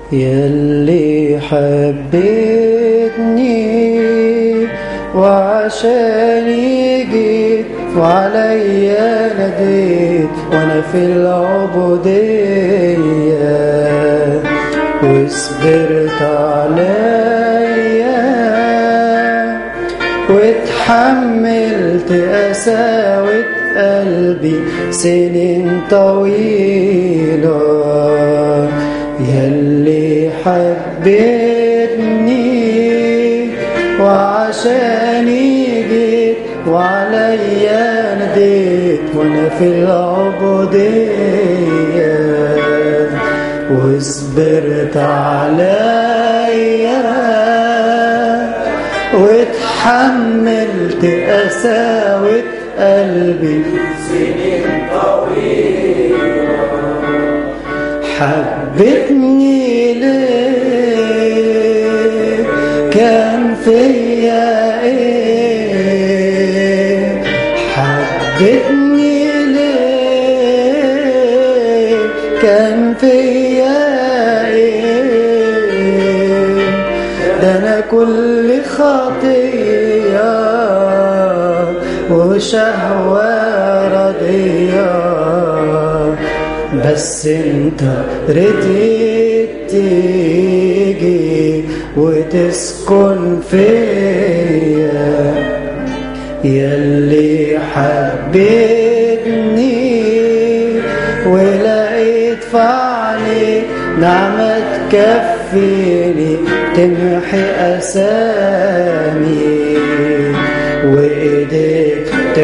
يلي حبيتني وعشاني جيت وعليا نديت وانا في العبودية وصبرت عليا واتحملت قساوة قلبي سنين طويلة يلي حبيتني وعشاني جيت وعليا نديت وانا في العبودية وصبرت عليا واتحملت قساوة قلبي سنين طويلة حبتني ليه كان فيا ايه حبتني ليه كان فيا ايه ده انا كل خطيه وشهوه رضيه بس انت رديت تيجي وتسكن فيا يلي حبيتني ولقيت فعلي نعمة تكفيني تمحي أسامي وإيديك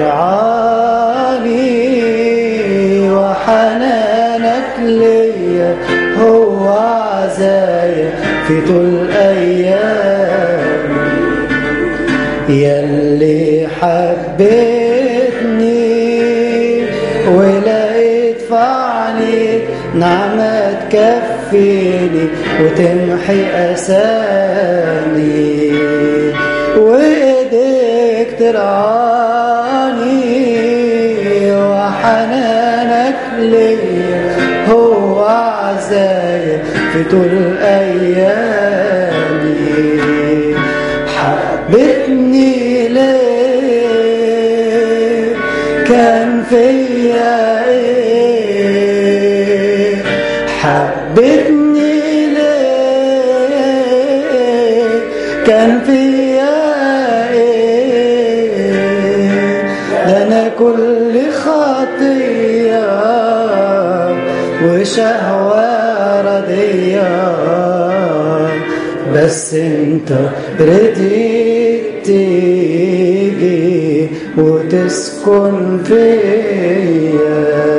ترعاني وحنانك ليا هو عزايا في طول أيام يلي حبيتني ولقيت فعلي نعمة تكفيني وتمحي أسامي وإيديك ترعاني وحنانك ليا هو عزايا في طول أيامي حبتني ليه كان فيا ايه حبتني ليه كان فيا ايه ده انا كل خطيه وشهوه رضيه بس انت رديت تيجي وتسكن فيا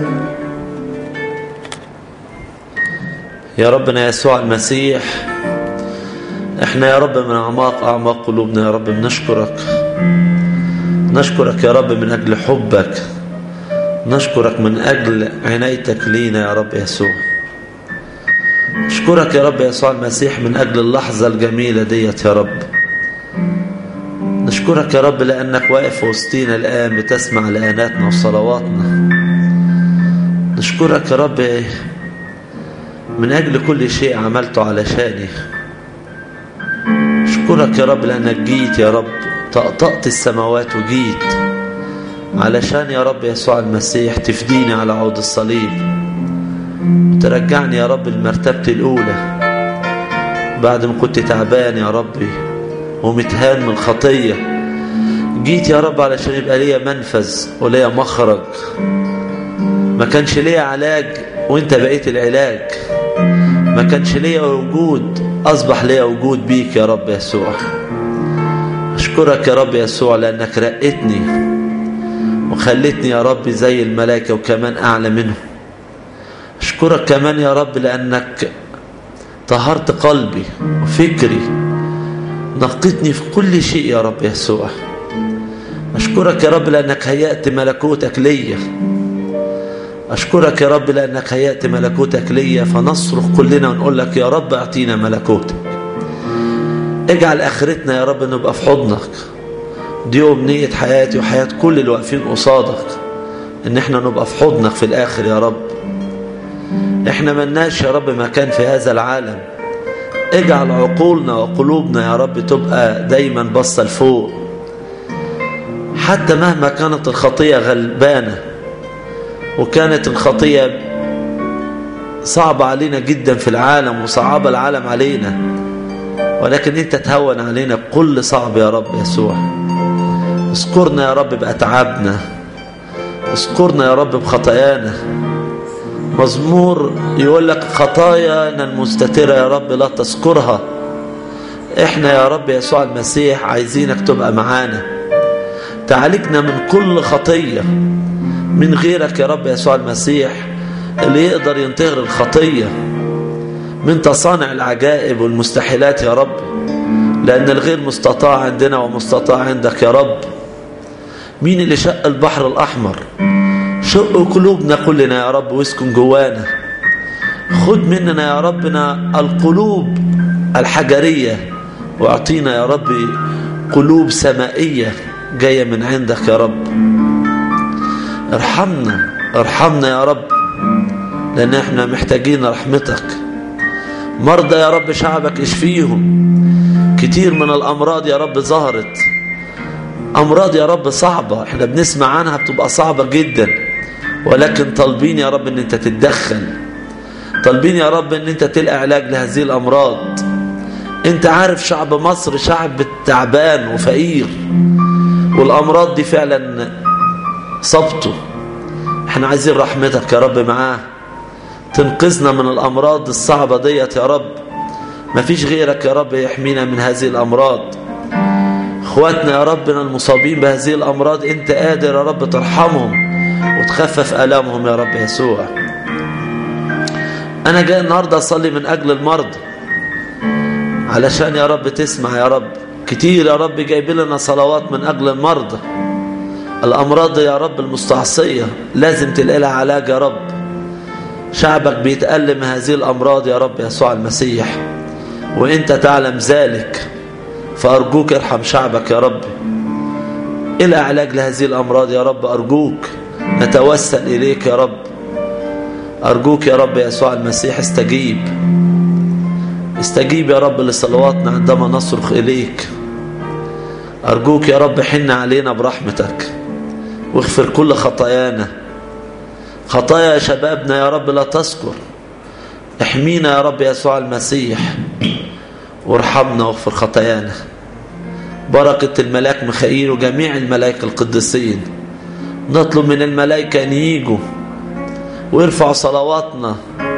يا ربنا يسوع المسيح احنا يا رب من اعماق اعماق قلوبنا يا رب بنشكرك نشكرك يا رب من اجل حبك نشكرك من اجل عنايتك لينا يا رب يسوع نشكرك يا رب يسوع المسيح من اجل اللحظه الجميله ديت يا رب نشكرك يا رب لانك واقف وسطينا الان بتسمع لاناتنا وصلواتنا نشكرك يا رب من أجل كل شيء عملته علشاني أشكرك يا رب لأنك جيت يا رب طقطقت السماوات وجيت علشان يا رب يسوع المسيح تفديني على عود الصليب وترجعني يا رب لمرتبتي الأولى بعد ما كنت تعبان يا ربي ومتهان من الخطية جيت يا رب علشان يبقى ليا منفذ وليا مخرج ما كانش ليا علاج وانت بقيت العلاج ما كانش ليا وجود اصبح ليا وجود بيك يا رب يسوع اشكرك يا رب يسوع لانك رقتني وخلتني يا رب زي الملائكه وكمان اعلى منهم اشكرك كمان يا رب لانك طهرت قلبي وفكري نقتني في كل شيء يا رب يسوع اشكرك يا رب لانك هيأت ملكوتك ليا أشكرك يا رب لأنك هيأت ملكوتك ليا فنصرخ كلنا ونقول لك يا رب أعطينا ملكوتك اجعل آخرتنا يا رب نبقى في حضنك دي أمنية حياتي وحياة كل اللي واقفين قصادك إن احنا نبقى في حضنك في الآخر يا رب احنا ملناش يا رب مكان في هذا العالم اجعل عقولنا وقلوبنا يا رب تبقى دايما بصة لفوق حتى مهما كانت الخطية غلبانة وكانت الخطية صعبة علينا جدا في العالم وصعب العالم علينا ولكن انت تهون علينا كل صعب يا رب يسوع اذكرنا يا رب بأتعابنا اذكرنا يا رب بخطايانا مزمور يقول لك خطايانا المستترة يا رب لا تذكرها احنا يا رب يسوع المسيح عايزينك تبقى معانا تعالجنا من كل خطية من غيرك يا رب يسوع المسيح اللي يقدر ينتهر الخطية من تصانع العجائب والمستحيلات يا رب لأن الغير مستطاع عندنا ومستطاع عندك يا رب مين اللي شق البحر الأحمر شق قلوبنا كلنا يا رب واسكن جوانا خد مننا يا ربنا القلوب الحجرية واعطينا يا رب قلوب سمائية جاية من عندك يا رب ارحمنا ارحمنا يا رب لأن احنا محتاجين رحمتك مرضى يا رب شعبك اشفيهم كتير من الأمراض يا رب ظهرت أمراض يا رب صعبة احنا بنسمع عنها بتبقى صعبة جدا ولكن طالبين يا رب ان انت تتدخل طالبين يا رب ان انت تلقى علاج لهذه الأمراض انت عارف شعب مصر شعب تعبان وفقير والأمراض دي فعلا صبته احنا عايزين رحمتك يا رب معاه تنقذنا من الأمراض الصعبة ديت يا رب مفيش غيرك يا رب يحمينا من هذه الأمراض اخواتنا يا ربنا المصابين بهذه الأمراض انت قادر يا رب ترحمهم وتخفف آلامهم يا رب يسوع أنا جاي النهاردة أصلي من أجل المرضى علشان يا رب تسمع يا رب كتير يا رب جايب لنا صلوات من أجل المرضى الأمراض يا رب المستعصية لازم تلاقي لها علاج يا رب شعبك بيتألم هذه الأمراض يا رب يسوع المسيح وإنت تعلم ذلك فأرجوك ارحم شعبك يا رب إلى علاج لهذه الأمراض يا رب أرجوك نتوسل إليك يا رب أرجوك يا رب يسوع المسيح استجيب استجيب يا رب لصلواتنا عندما نصرخ إليك أرجوك يا رب حن علينا برحمتك واغفر كل خطايانا خطايا شبابنا يا رب لا تذكر احمينا يا رب يسوع المسيح وارحمنا واغفر خطايانا بركة الملاك ميخائيل وجميع الملائكة القديسين نطلب من الملائكة أن يجوا ويرفعوا صلواتنا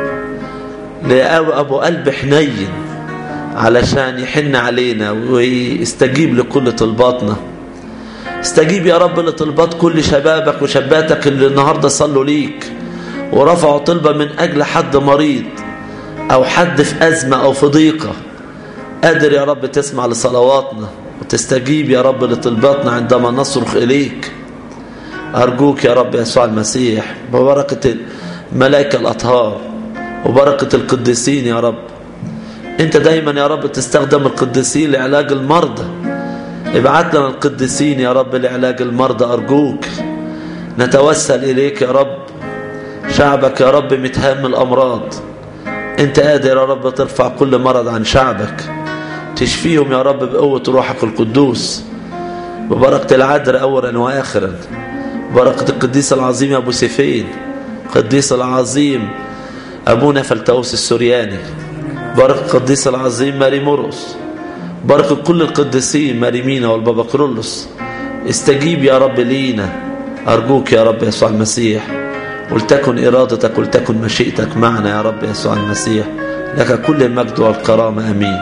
لأبو قلب حنين علشان يحن علينا ويستجيب لكل طلباتنا استجيب يا رب لطلبات كل شبابك وشاباتك اللي النهاردة صلوا ليك ورفعوا طلبة من أجل حد مريض أو حد في أزمة أو في ضيقة قادر يا رب تسمع لصلواتنا وتستجيب يا رب لطلباتنا عندما نصرخ إليك أرجوك يا رب يسوع المسيح ببركة الملائكة الأطهار وبركة القديسين يا رب انت دايما يا رب تستخدم القديسين لعلاج المرضى ابعت لنا القديسين يا رب لعلاج المرضى أرجوك نتوسل إليك يا رب شعبك يا رب متهام الأمراض انت قادر يا رب ترفع كل مرض عن شعبك تشفيهم يا رب بقوة روحك القدوس ببركة العذر أولا وآخرا بركة القديس العظيم أبو سيفين القديس العظيم أبونا فلتوس السورياني بركة القديس العظيم ماري مرقس بركة كل القديسين ماري مينا والبابا كرولوس استجيب يا رب لينا أرجوك يا رب يسوع المسيح ولتكن إرادتك ولتكن مشيئتك معنا يا رب يسوع المسيح لك كل المجد والكرامة أمين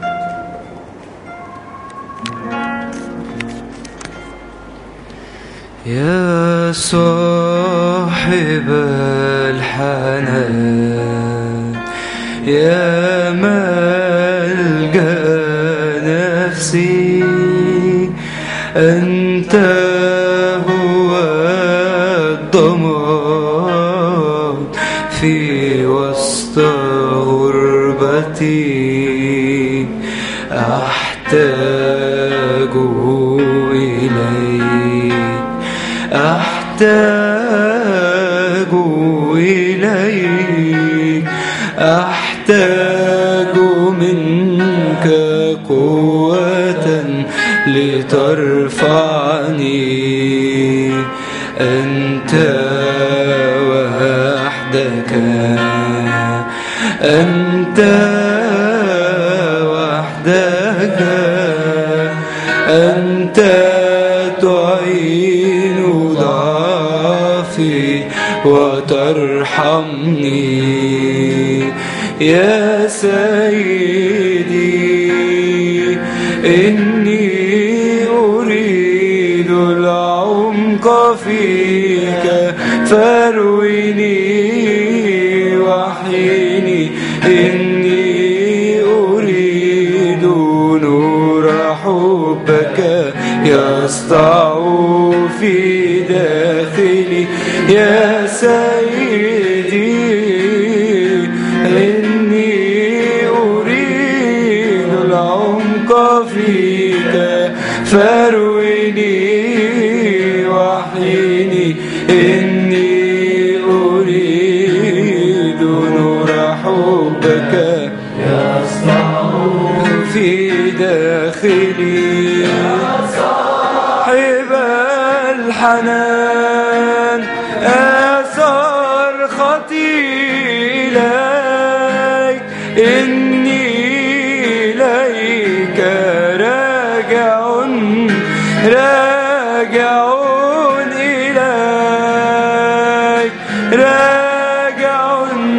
يا صاحب الحنان يا ملجأ نفسي أنت هو الضمان في وسط غربتي أحتاج إليك أحتاج إليك قوة لترفعني أنت وحدك أنت وحدك أنت تعين ضعفي وترحمني يا سيدي إني أريد العمق فيك فارويني وحيني إني أريد نور حبك يسطع في داخلي يا سيدي إني أريد العمق فيك فارويني وحيني إني أريد نور حبك في داخلي صاحب الحنان آثار خطيلك إني إليك راجع راجع إليك راجع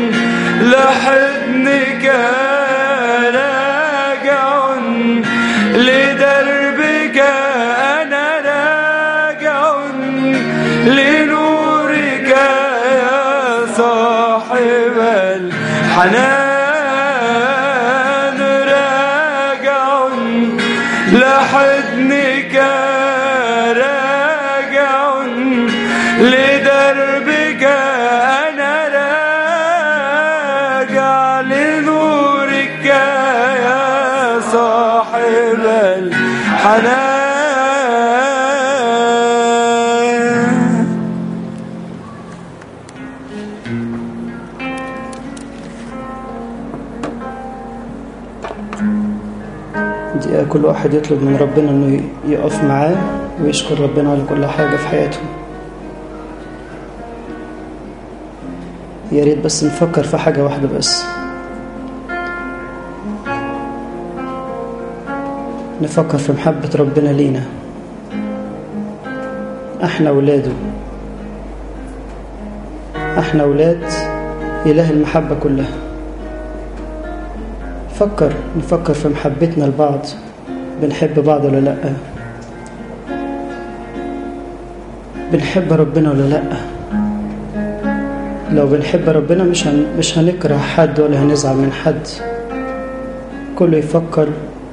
لحضنك راجع لدربك أنا راجع لنورك يا صاحب الحنان راجع لحضنك راجع لدربك أنا راجع لنورك يا صاحب الحنان دي كل واحد يطلب من ربنا انه يقف معاه ويشكر ربنا على كل حاجة في حياته يا ريت بس نفكر في حاجة واحدة بس نفكر في محبة ربنا لينا احنا اولاده احنا اولاد اله المحبة كلها فكر نفكر في محبتنا لبعض بنحب بعض ولا لأ بنحب ربنا ولا لأ لو بنحب ربنا مش هن... مش هنكره حد ولا هنزعل من حد كله يفكر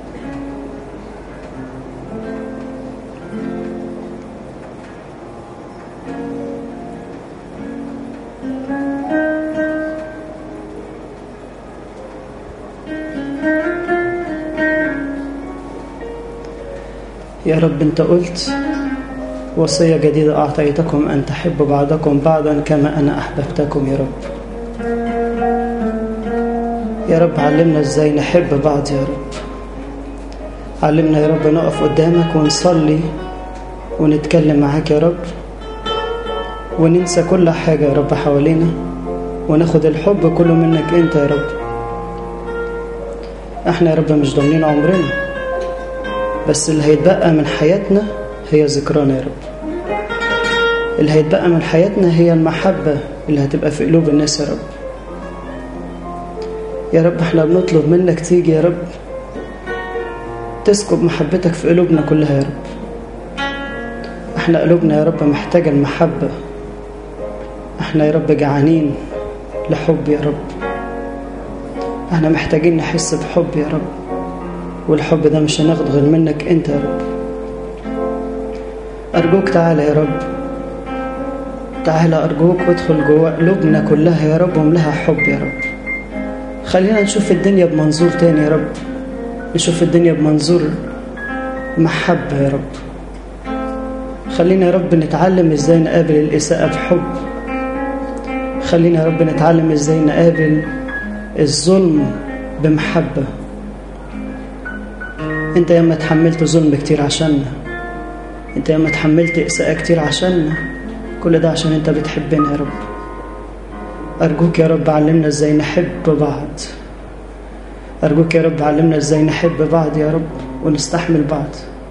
يا رب انت قلت وصية جديدة أعطيتكم أن تحبوا بعضكم بعضا كما أنا أحببتكم يا رب يا رب علمنا ازاي نحب بعض يا رب علمنا يا رب نقف قدامك ونصلي ونتكلم معاك يا رب وننسى كل حاجة يا رب حوالينا وناخد الحب كله منك انت يا رب احنا يا رب مش ضامنين عمرنا بس اللي هيتبقى من حياتنا هي ذكرانا يا رب اللي هيتبقى من حياتنا هي المحبة اللي هتبقى في قلوب الناس يا رب يا رب احنا بنطلب منك تيجي يا رب تسكب محبتك في قلوبنا كلها يا رب احنا قلوبنا يا رب محتاجة المحبة احنا يا رب جعانين لحب يا رب احنا محتاجين نحس بحب يا رب والحب ده مش هناخد غير منك انت يا رب أرجوك تعالى يا رب تعالى أرجوك وادخل جوه قلوبنا كلها يا رب واملاها حب يا رب خلينا نشوف الدنيا بمنظور تاني يا رب نشوف الدنيا بمنظور محبة يا رب خلينا يا رب نتعلم ازاي نقابل الإساءة بحب خلينا يا رب نتعلم ازاي نقابل الظلم بمحبة انت ياما تحملت ظلم كتير عشاننا انت ياما تحملت اساءة كتير عشاننا كل ده عشان انت بتحبنا يا رب ارجوك يا رب علمنا ازاي نحب بعض ارجوك يا رب علمنا ازاي نحب بعض يا رب ونستحمل بعض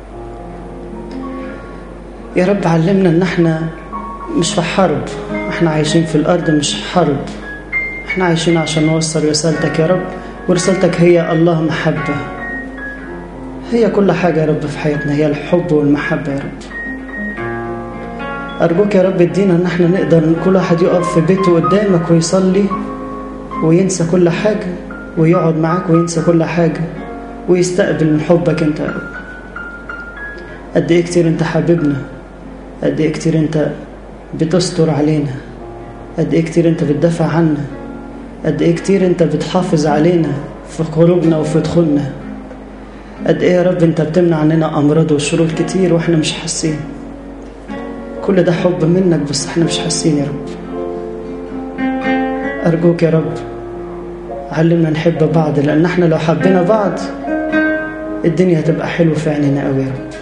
يا رب علمنا ان احنا مش في حرب احنا عايشين في الارض مش في حرب احنا عايشين عشان نوصل رسالتك يا رب ورسالتك هي الله محبة هي كل حاجة يا رب في حياتنا هي الحب والمحبة يا رب أرجوك يا رب ادينا إن احنا نقدر إن كل واحد يقف في بيته قدامك ويصلي وينسى كل حاجة ويقعد معاك وينسى كل حاجة ويستقبل من حبك أنت يا رب قد إيه كتير أنت حبيبنا قد إيه كتير أنت بتستر علينا قد إيه كتير أنت بتدافع عنا قد إيه كتير أنت بتحافظ علينا في خروجنا وفي دخولنا قد إيه يا رب أنت بتمنع عننا أمراض وشرور كتير وإحنا مش حاسين كل ده حب منك بس إحنا مش حاسين يا رب أرجوك يا رب علمنا نحب بعض لأن إحنا لو حبينا بعض الدنيا هتبقى حلوة في عينينا أوي يا رب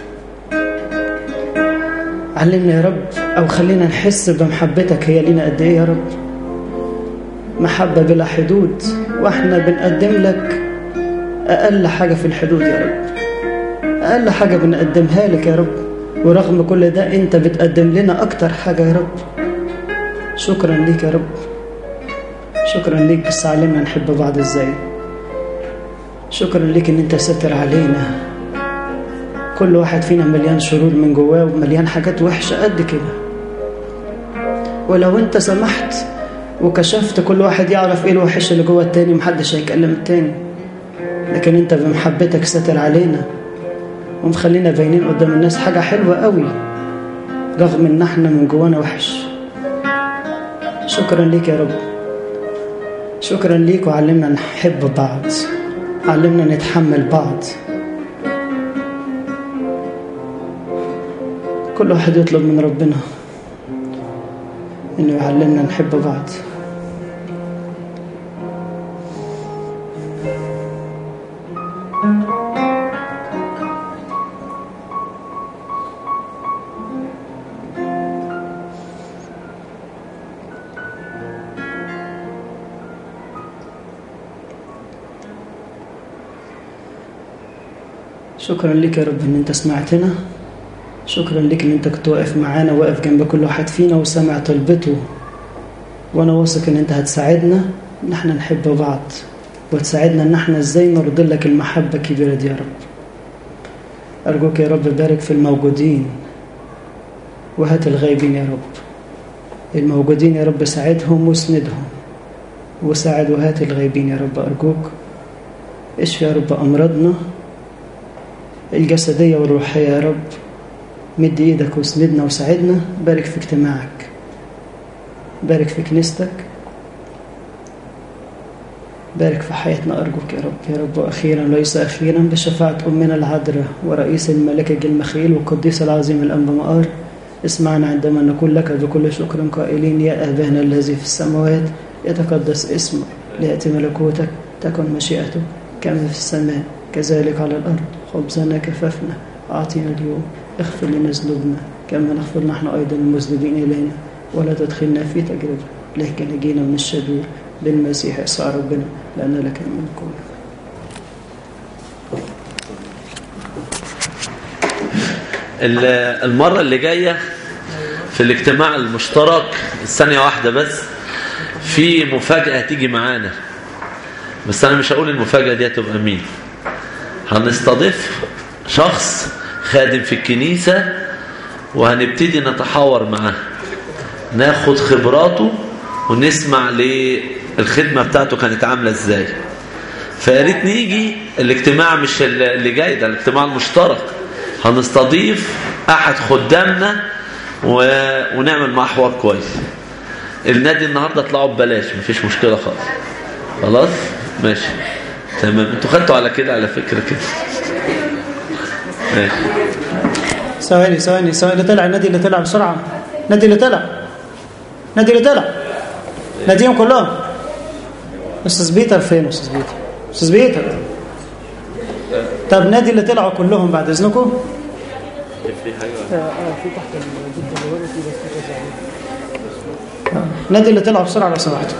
علمنا يا رب أو خلينا نحس بمحبتك هي لينا قد إيه يا رب محبة بلا حدود وإحنا بنقدم لك أقل حاجة في الحدود يا رب أقل حاجة بنقدمها لك يا رب ورغم كل ده أنت بتقدم لنا أكتر حاجة يا رب شكرا ليك يا رب شكرا ليك بس علمنا نحب بعض ازاي شكرا ليك ان انت ساتر علينا كل واحد فينا مليان شرور من جواه ومليان حاجات وحشة قد كده ولو انت سمحت وكشفت كل واحد يعرف ايه الوحش اللي جوه التاني محدش هيكلم التاني لكن انت بمحبتك ساتر علينا ومخلينا باينين قدام الناس حاجة حلوة قوي رغم ان احنا من جوانا وحش شكرا ليك يا رب شكرا ليك وعلمنا نحب بعض علمنا نتحمل بعض كل واحد يطلب من ربنا انه يعلمنا نحب بعض شكرا لك يا رب ان انت سمعتنا شكرا لك ان انت كنت واقف معانا واقف جنب كل واحد فينا وسامع طلبته وانا واثق ان انت هتساعدنا ان احنا نحب بعض وتساعدنا ان احنا ازاي نرد لك المحبة الكبيرة دي يا رب ارجوك يا رب بارك في الموجودين وهات الغايبين يا رب الموجودين يا رب ساعدهم واسندهم وساعد وهات الغايبين يا رب ارجوك اشفي يا رب امراضنا الجسدية والروحية يا رب مد ايدك واسندنا وساعدنا بارك في اجتماعك بارك في كنيستك بارك في حياتنا أرجوك يا رب يا رب وأخيرا ليس أخيرا بشفاعة أمنا العذراء ورئيس الملك المخيل والقديس العظيم الأنبا مقار اسمعنا عندما نقول لك بكل شكر قائلين يا أبانا الذي في السماوات يتقدس اسمك ليأتي ملكوتك تكن مشيئتك كما في السماء كذلك على الأرض خبزنا كفافنا أعطينا اليوم اغفر لنا ذنوبنا كما نغفر نحن أيضا المذنبين إلينا ولا تدخلنا في تجربة لكن نجينا من الشرير بالمسيح يسوع ربنا لأن لك الملك المرة اللي جاية في الاجتماع المشترك ثانية واحدة بس في مفاجأة هتيجي معانا بس أنا مش هقول المفاجأة دي هتبقى مين هنستضيف شخص خادم في الكنيسة وهنبتدي نتحاور معاه ناخد خبراته ونسمع للخدمة بتاعته كانت عاملة ازاي فياريت نيجي الاجتماع مش اللي جاي ده الاجتماع المشترك هنستضيف احد خدامنا و... ونعمل معاه حوار كويس النادي النهارده طلعوا ببلاش مفيش مشكله خالص خلاص ماشي تمام انتوا خدتوا على كده على فكره كده ماشي ثواني ثواني ثواني اللي طلع النادي اللي طلع بسرعة النادي اللي طلع النادي اللي طلع ناديهم كلهم أستاذ بيتر فين أستاذ بيتر أستاذ بيتر طب نادي اللي طلعوا كلهم بعد اذنكم آه، نادي اللي طلعوا بسرعه لو سمحتوا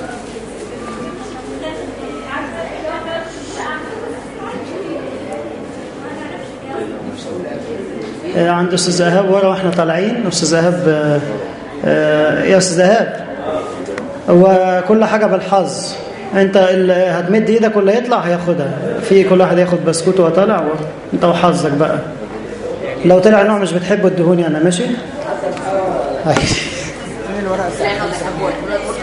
آه، عند استاذ ايهاب ورا واحنا طالعين استاذ ايهاب آه، آه، يا استاذ ايهاب هو كل حاجه بالحظ انت اللي هتمد ايدك واللي يطلع هياخدها في كل واحد ياخد بسكوت وهو طالع انت وحظك بقى لو طلع نوع مش بتحبه ادهوني انا ماشي أيوة.